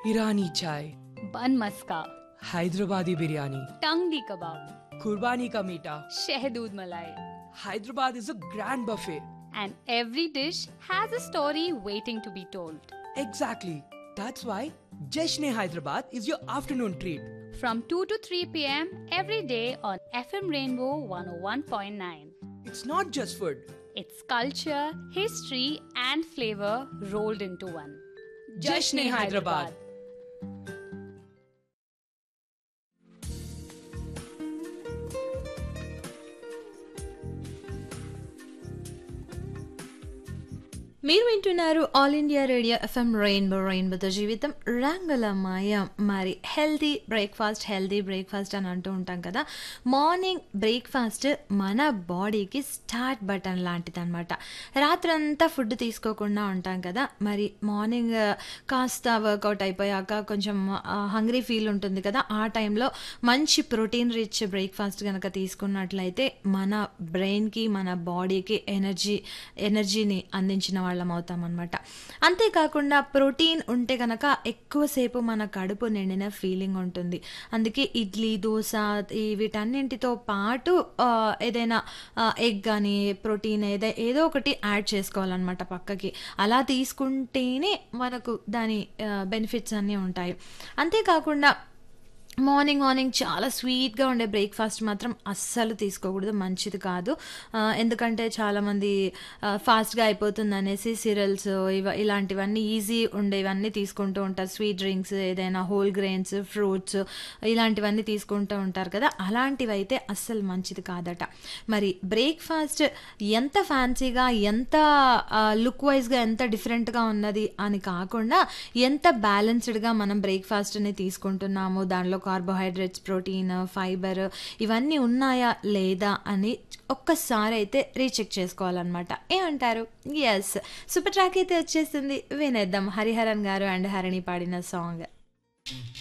ईरानी चाय बन मस्का हैदराबादी बिरयानी टंगडी कबाब कुर्बानी का मीठा शहदूद मलाई Hyderabad is a grand buffet. and every dish has a story waiting to be told. Exactly. That's why Jashne Hyderabad is your afternoon treat. From 2 to 3 pm every day on FM Rainbow 101.9. It's not just food. It's culture, history, and flavor rolled into one. Jashne Hyderabad. మీరు వింటున్నారు All India Radio FM Rainbow రెయిన్బోతో జీవితం రంగుల మాయం మరి healthy breakfast healthy breakfast అని అంటూ ఉంటాం కదా మార్నింగ్ బ్రేక్ఫాస్ట్ మన బాడీకి స్టార్ట్ బటన్ లాంటిది అనమాట రాత్రంతా ఫుడ్ తీసుకోకుండా ఉంటాం కదా మరి మార్నింగ్ కాస్త వర్కౌట్ అయిపోయాక కొంచెం హంగ్రీ ఫీల్ ఉంటుంది కదా ఆ టైంలో మంచి ప్రోటీన్ రిచ్ బ్రేక్ఫాస్ట్ కనుక తీసుకున్నట్లయితే మన బ్రెయిన్కి మన బాడీకి ఎనర్జీ ఎనర్జీని అందించిన వాళ్ళం అవుతాం అనమాట అంతేకాకుండా ప్రోటీన్ ఉంటే కనుక ఎక్కువసేపు మన కడుపు నిండిన ఫీలింగ్ ఉంటుంది అందుకే ఇడ్లీ దోశ ఈ వీటన్నింటితో పాటు ఆ, ఏదైనా ఎగ్ కానీ ప్రోటీన్ ఏదో ఏదో ఒకటి యాడ్ చేసుకోవాలన్నమాట పక్కకి అలా తీసుకుంటేనే మనకు దాని బెనిఫిట్స్ అన్నీ ఉంటాయి అంతేకాకుండా మార్నింగ్ మార్నింగ్ చాలా స్వీట్గా ఉండే బ్రేక్ఫాస్ట్ మాత్రం అస్సలు తీసుకోకూడదు మంచిది కాదు ఆ, ఎందుకంటే చాలామంది ఫాస్ట్గా అయిపోతుంది అనేసి సిరల్స్ ఇవ ఇలాంటివన్నీ ఈజీ ఉండేవన్నీ తీసుకుంటూ ఉంటారు స్వీట్ డ్రింక్స్ ఏదైనా హోల్ గ్రెయిన్స్ ఫ్రూట్స్ ఇలాంటివన్నీ తీసుకుంటూ ఉంటారు కదా అలాంటివి అయితే అస్సలు మంచిది కాదట మరి బ్రేక్ఫాస్ట్ ఎంత ఫ్యాన్సీగా ఎంత లుక్ వైజ్గా ఎంత డిఫరెంట్గా ఉన్నది అని కాకుండా ఎంత బ్యాలెన్స్డ్గా మనం బ్రేక్ఫాస్ట్ని తీసుకుంటున్నాము దానిలో కార్బోహైడ్రేట్స్ ప్రోటీన్ ఫైబర్ ఇవన్నీ ఉన్నాయా లేదా అని ఒక్కసారి అయితే రీచెక్ చేసుకోవాలన్నమాట ఏమంటారు ఎస్ సూపర్ ట్రాక్ అయితే వచ్చేసింది వినేద్దాం హరిహరన్ గారు అండ్ హరిణి పాడిన సాంగ్